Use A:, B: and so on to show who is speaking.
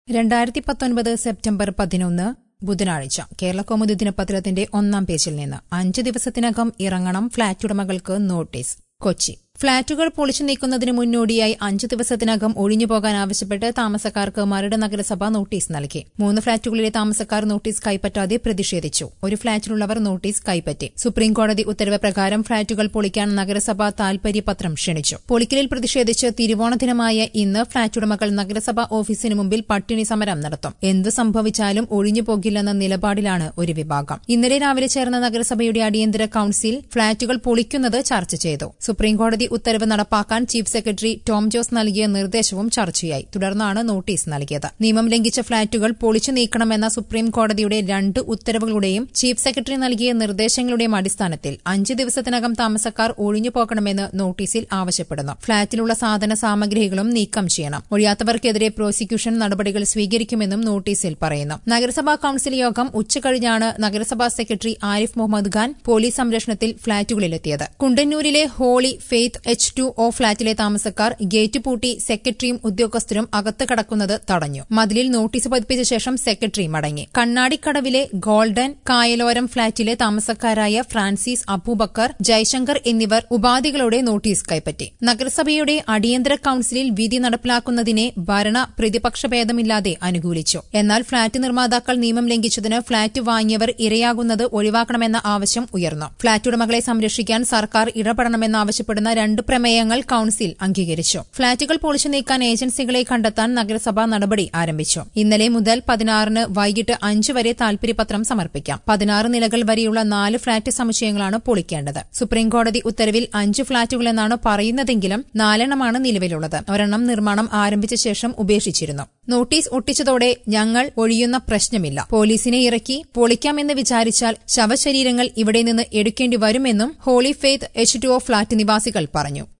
A: രണ്ടായിരത്തി പത്തൊൻപത് സെപ്റ്റംബർ പതിനൊന്ന് ബുധനാഴ്ച കേരള കൗമുദി ദിനപത്രത്തിന്റെ ഒന്നാം പേജിൽ നിന്ന് അഞ്ച് ദിവസത്തിനകം ഇറങ്ങണം ഫ്ളാറ്റ് ഉടമകൾക്ക് നോട്ടീസ് കൊച്ചി ഫ്ളാറ്റുകൾ പൊളിച്ചു നീക്കുന്നതിന് മുന്നോടിയായി അഞ്ചു ദിവസത്തിനകം ഒഴിഞ്ഞുപോകാൻ ആവശ്യപ്പെട്ട് താമസക്കാർക്ക് മരട് നഗരസഭ നോട്ടീസ് നൽകി മൂന്ന് ഫ്ളാറ്റുകളിലെ താമസക്കാർ നോട്ടീസ് കൈപ്പറ്റാതെ പ്രതിഷേധിച്ചു ഒരു ഫ്ളാറ്റിലുള്ളവർ നോട്ടീസ് കൈപ്പറ്റി സുപ്രീംകോടതി ഉത്തരവ് പ്രകാരം ഫ്ളാറ്റുകൾ പൊളിക്കാൻ നഗരസഭ താൽപര്യപത്രം ക്ഷണിച്ചു പൊളിക്കലിൽ പ്രതിഷേധിച്ച് തിരുവോണ ദിനമായ ഇന്ന് ഫ്ളാറ്റ് ഉടമകൾ നഗരസഭാ ഓഫീസിന് മുമ്പിൽ പട്ടിണി സമരം നടത്തും എന്ത് സംഭവിച്ചാലും ഒഴിഞ്ഞു പോകില്ലെന്ന നിലപാടിലാണ് ഒരു വിഭാഗം ഇന്നലെ രാവിലെ ചേർന്ന നഗരസഭയുടെ അടിയന്തര കൌൺസിൽ ഫ്ളാറ്റുകൾ പൊളിക്കുന്നത് ചർച്ച ചെയ്തു സുപ്രീംകോടതി ഉത്തരവ് നടപ്പാക്കാൻ ചീഫ് സെക്രട്ടറി ടോം ജോസ് നൽകിയ നിർദ്ദേശവും ചർച്ചയായി തുടർന്നാണ് നോട്ടീസ് നൽകിയത് നിയമം ലംഘിച്ച ഫ്ളാറ്റുകൾ പൊളിച്ചു നീക്കണമെന്ന സുപ്രീം കോടതിയുടെ രണ്ട് ഉത്തരവുകളുടെയും ചീഫ് സെക്രട്ടറി നൽകിയ നിർദ്ദേശങ്ങളുടെയും അടിസ്ഥാനത്തിൽ അഞ്ച് ദിവസത്തിനകം താമസക്കാർ ഒഴിഞ്ഞു പോകണമെന്ന് നോട്ടീസിൽ ആവശ്യപ്പെടുന്നു ഫ്ളാറ്റിലുള്ള സാധന സാമഗ്രികളും നീക്കം ചെയ്യണം ഒഴിയാത്തവർക്കെതിരെ പ്രോസിക്യൂഷൻ നടപടികൾ സ്വീകരിക്കുമെന്നും നോട്ടീസിൽ പറയുന്നു നഗരസഭാ കൌൺസിൽ യോഗം ഉച്ചകഴിഞ്ഞാണ് നഗരസഭാ സെക്രട്ടറി ആരിഫ് മുഹമ്മദ് ഖാൻ പോലീസ് സംരക്ഷണത്തിൽ ഫ്ളാറ്റുകളിലെത്തിയത് കുണ്ടന്നൂരിലെ Holy Faith H two O ഫ്ളാറ്റിലെ താമസക്കാർ ഗേറ്റ് പൂട്ടി സെക്രട്ടറിയും ഉദ്യോഗസ്ഥരും അകത്ത് കടക്കുന്നത് തടഞ്ഞു മതിലിൽ നോട്ടീസ് പതിപ്പിച്ച ശേഷം സെക്രട്ടറി മടങ്ങി കണ്ണാടിക്കടവിലെ ഗോൾഡൻ കായലോരം ഫ്ളാറ്റിലെ താമസക്കാരായ ഫ്രാൻസിസ് അബൂബക്കർ ജയശങ്കർ എന്നിവർ ഉപാധികളോടെ നോട്ടീസ് കൈപ്പറ്റി നഗരസഭയുടെ അടിയന്തര കൌൺസിലിൽ വിധി നടപ്പിലാക്കുന്നതിനെ ഭരണ പ്രതിപക്ഷ ഭേദമില്ലാതെ അനുകൂലിച്ചു എന്നാൽ ഫ്ളാറ്റ് നിർമ്മാതാക്കൾ നിയമം ലംഘിച്ചതിന് ഫ്ളാറ്റ് വാങ്ങിയവർ ഇരയാകുന്നത് ഒഴിവാക്കണമെന്ന ആവശ്യം ഉയർന്നു ഫ്ളാറ്റ് ഉടമകളെ സംരക്ഷിക്കാൻ സർക്കാർ ഇടപെടണമെന്നാവശ്യപ്പെടുന്ന രണ്ട് പ്രമേയങ്ങൾ കൌൺസിൽ അംഗീകരിച്ചു ഫ്ളാറ്റുകൾ പൊളിച്ചു നീക്കാൻ ഏജൻസികളെ കണ്ടെത്താൻ നഗരസഭ നടപടി ആരംഭിച്ചു ഇന്നലെ മുതൽ പതിനാറിന് വൈകിട്ട് അഞ്ച് വരെ താൽപര്യപത്രം സമർപ്പിക്കാം പതിനാറ് നിലകൾ വരെയുള്ള നാല് ഫ്ളാറ്റ് സമുച്ചയങ്ങളാണ് പൊളിക്കേണ്ടത് സുപ്രീംകോടതി ഉത്തരവിൽ അഞ്ച് ഫ്ളാറ്റുകളെന്നാണ് പറയുന്നതെങ്കിലും നാലെണ്ണമാണ് നിലവിലുള്ളത് ഒരെണ്ണം നിർമ്മാണം ആരംഭിച്ച ശേഷം ഉപേക്ഷിച്ചിരുന്നു നോട്ടീസ് ഒട്ടിച്ചതോടെ ഞങ്ങൾ ഒഴിയുന്ന പ്രശ്നമില്ല പോലീസിനെ ഇറക്കി പൊളിക്കാമെന്ന് വിചാരിച്ചാൽ ശവശരീരങ്ങൾ ഇവിടെ നിന്ന് എടുക്കേണ്ടി വരുമെന്നും Holy Faith H two flat നിവാസികൾ പറഞ്ഞു